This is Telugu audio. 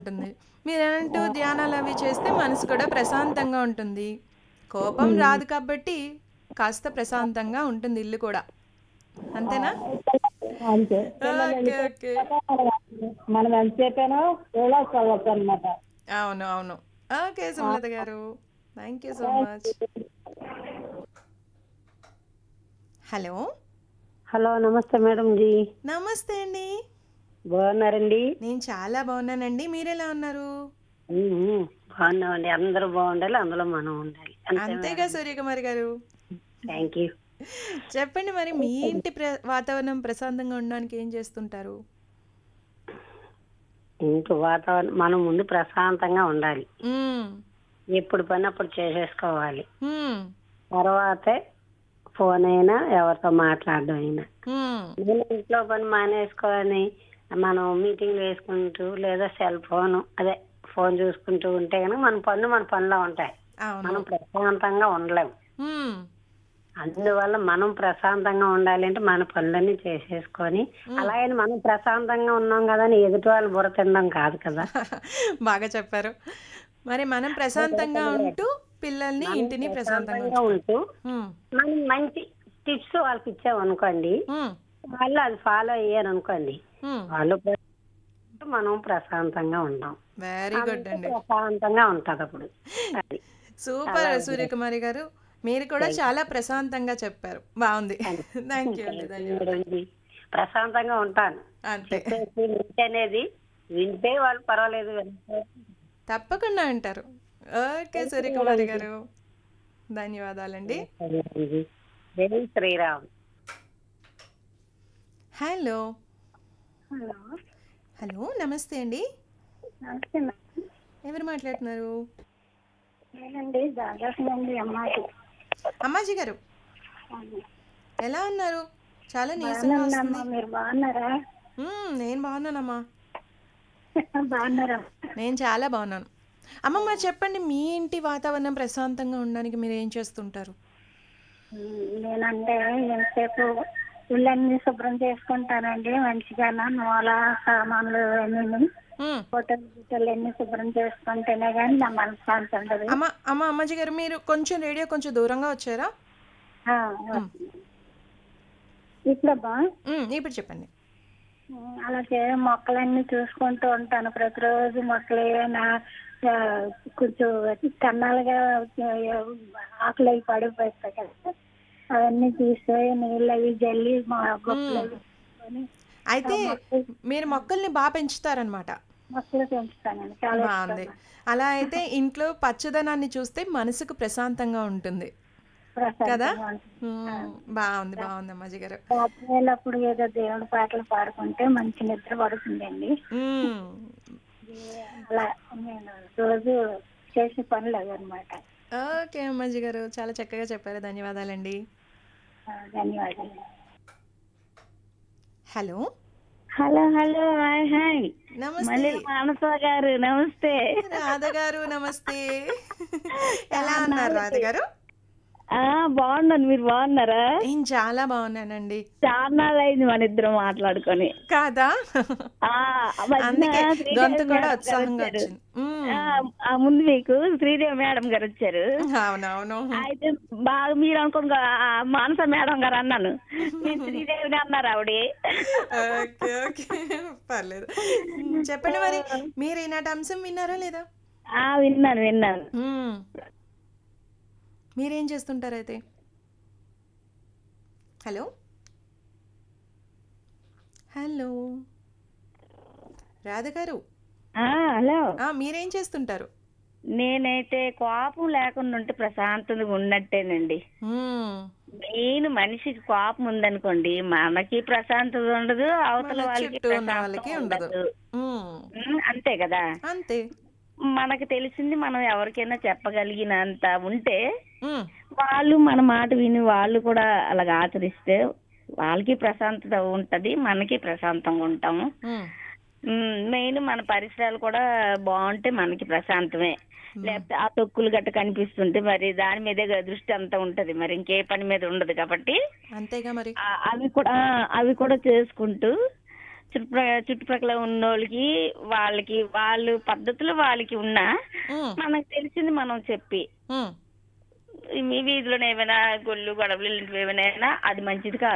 ఉంటుంది. మీరంటూ ధ్యానాలు అవి చేస్తే మనసు కూడా ప్రశాంతంగా ఉంటుంది. కోపం హ్మ్. రాదు కాబట్టి కాస్త ప్రశాంతంగా ఉంటుంది ఇల్లు కూడా. అంతేనా? అంతే. ఓకే. పిల్లలు ఓకే. మనం ఎంతసేపైనా రిలాక్స్ అవ్వచ్చు అనమాట. అవును. అవును. Okay Sumalatha garu. Thank you so much. Hello! Hello నమస్తే మేడం జీ నమస్తే అండి. బాగున్నారండి నేను చాలా బాగున్నానండి. మీరెలా ఉన్నారు? ఉమ్, బాగున్నామండి అందరూ బాగుండాలి అందులో మనం ఉండాలి అంతేగా సూర్యకుమారి గారు. థ్యాంక్ యూ చెప్పండి మరి మీ ఇంటి ప్ర వాతావరణం ప్రశాంతంగా ఉండడానికి ఏం చేస్తుంటారు? ఇంటి వాతావరణం మనం ముందు ప్రశాంతంగా ఉండాలి హ్మ్. ఎప్పుడు పని అప్పుడు చేసేసుకోవాలి హ్మ్. తర్వాతే ఫోన్ అయినా ఎవరితో మాట్లాడడం అయినా హ్మ్. నేను ఇంట్లో పని మానేసుకొని మనం మీటింగ్లు వేసుకుంటూ లేదా సెల్ ఫోన్ అదే ఫోన్ చూసుకుంటూ ఉంటే కనుక మన పనులు మన పనిలో ఉంటాయి అవును. మనం ప్రశాంతంగా ఉండలేము హ్మ్. అందువల్ల మనం ప్రశాంతంగా ఉండాలి అంటే మన పనులన్నీ చేసేసుకొని అలాగని మనం ప్రశాంతంగా ఉన్నాం కదా అని ఎదుటి వాళ్ళు బుర్ర తినడం కాదు కదా బాగా చెప్పారు. మరి మనం ప్రశాంతంగా ఉంటూ పిల్లల్ని ఇంటిని ప్రశాంతంగా ప్రశాంతంగా ఉంటూ హ్మ్. మనం మంచి టిప్స్ వాళ్ళకి ఇచ్చామనుకోండి హ్మ్. వాళ్ళు అది ఫాలో అయ్యారు అనుకోండి హ్మ్. వాళ్ళు ప్ర- మనం ప్రశాంతంగా ఉంటాం వెరీ గుడ్ అండి. ప్రశాంతంగా ఉంటది అప్పుడు అది సూపర్ సూర్యకుమారి గారు. మీరు కూడా చాలా ప్రశాంతంగా చెప్పారు. బావుంది. థ్యాంక్ యూ అండి. ధన్యవాదాలు. మేడంజీ. ప్రశాంతంగా ఉంటాను అంతే. చెప్పేసి వింటే అనేది వింటే వాళ్ళు పర్వాలేదు వినకపోతే తప్పకుండా అంటారు. ఓకే సూర్యకుమారి గారు. ధన్యవాదాలండి. మేడంజీ. జై శ్రీరామ్ హలో! Hello hello! నమస్తే అండి. నమస్తే మేడం ఎవరు మాట్లాడుతున్నారు? నేనండి దాదాపు నుండి అమ్మాయి అమ్మాజీ గారు. ఎలా ఉన్నారు? చాలా నీరసంగా బాగున్నానమ్మా వస్తుంది. మీరు బాగున్నారా హ్మ్. నేను బాగున్నానమ్మా. బాగున్నారా నేను చాలా బాగున్నాను. అమ్మమ్మ చెప్పండి మీ ఇంటి వాతావరణం ప్రశాంతంగా ఉండడానికి మీరు ఏం చేస్తుంటారు? ఉమ్, నేనంటే ఎంతసేపు ఇళ్ళన్నీ శుభ్రం చేసుకుంటానండి మంచిగా నూల సామాన్లు అన్నీ హ్మ్. హోటల్ గిటల్ అన్ని శుభ్రం చేసుకుంటేనే కానీ నా మనసు శాంతి ఉండదు అమ్మ అమ్మ అమ్మాజీ గారు మీరు కొంచెం రేడియో కొంచెం దూరంగా వచ్చారా? ఆ, ఇప్పుడబ్బా హ్మ్. ఇప్పుడు చెప్పండి. ఉమ్, అలాగే మొక్కలన్నీ చూసుకుంటూ ఉంటాను ప్రతిరోజు మొక్కలు ఏమైనా ఆ, కొంచెం కన్నాలుగా ఆకులు అవి పడిపోతాయి కదా అవన్నీ తీసి నీళ్ళు అవి జల్లి మా గొప్పలు అవి తీసుకొని అయితే మీరు మొక్కల్ని బాగా పెంచుతారనమాట. మొక్కలు పెంచుతానండి చాలా బాగుంది. ఇష్టం అలా అయితే ఇంట్లో పచ్చదనాన్ని చూస్తే మనసుకు ప్రశాంతంగా ఉంటుంది. కదా? ప్రశాంతంగా ఉంటుంది. హ్మ్. బాగుంది. బాగుంది అమ్మాజీ గారు. రాత్రివేళప్పుడు ఏదో దేవుడి పాటలు పాడుకుంటే మంచి నిద్ర పడుతుందండి హ్మ్. అలా నేను రోజు చేసే పనులు అవన్నమాట ఓకే అమ్మాజీ గారు. చాలా చక్కగా చెప్పారు. ధన్యవాదాలండి. ఆ, ధన్యవాదాలు hello! Hello hello hi hi నమస్తే. మళ్ళీ మానస గారు నమస్తే రాధ గారు నమస్తే. ఎలా ఉన్నారు రాధ గారు? ఆ బాగున్నాను మీరు బాగున్నారా నేను చాలా బాగున్నానండి. చాలా అయింది మన ఇద్దరం మాట్లాడుకొని కాదా? ఆ మధ్యన అందుకే శ్రీదేవి గొంతు కూడా మేడం గారు ఉత్సాహంగా వచ్చారు. వచ్చింది. హ్మ్. ఆ, ఆ ముందు మీకు శ్రీదేవి మేడం గారు వచ్చారు అవునవును. అయితే బాగా మీరు అనుకోండి ఆ మానస మేడం గారు అన్నాను మీరు శ్రీదేవిని అన్నారు ఆవిడ ఓకే. ఓకే. పర్లేదు. హ్మ్. చెప్పండి మరి మీరు ఈనాటి అంశం విన్నారా లేదా? ఆ విన్నాను విన్నాను హ్మ్. మీరేం చేస్తుంటారైతే? హలో! హలో! రాధ గారు. ఆ హలో ఆ! మీరేం చేస్తుంటారు? నేనైతే కోపం లేకుండా ఉంటే ప్రశాంతంగా ఉన్నట్టేనండి హ్మ్. మెయిన్ మనిషికి కోపం ఉందనుకోండి మనకి ప్రశాంతత ఉండదు అవతల మన వాళ్ళకి చుట్టూ ఉన్న ప్రశాంతత వాళ్ళకి ఉండదు ఉండదు. హ్మ్. ఉమ్, అంతే కదా అంతే. మనకు తెలిసింది మనం ఎవరికైనా చెప్పగలిగినంత ఉంటే హ్మ్. వాళ్ళు మన మాట విని వాళ్ళు కూడా అలాగ ఆచరిస్తే వాళ్ళకి ప్రశాంతత ఉంటది మనకి ప్రశాంతంగా ఉంటాము హ్మ్. మెయిన్ మన పరిసరాలు కూడా బాగుంటే మనకి ప్రశాంతమే లేకపోతే ఆ తొక్కులు గట్ట కనిపిస్తుంటే మరి దాని మీదే కదా దృష్టి అంతా ఉంటది మరి ఇంకే పని మీద ఉండదు కాబట్టి అంతేగా మరి. ఆ, అవి కూడా ఆ, అవి కూడా చేసుకుంటూ చుట్టుప్రక్కల చుట్టుప్రక్కల ఉన్న వాళ్ళకి వాళ్ళకి వాళ్ళు పద్ధతులు వాళ్ళకి ఉన్నా ఉమ్, మనకు తెలిసింది మనం చెప్పి ఉమ్. మీ వీధిలో ఏమైనా గొల్లు గొడవలు ఇలాంటివి ఏమైనా అయినా అది మంచిది కాదు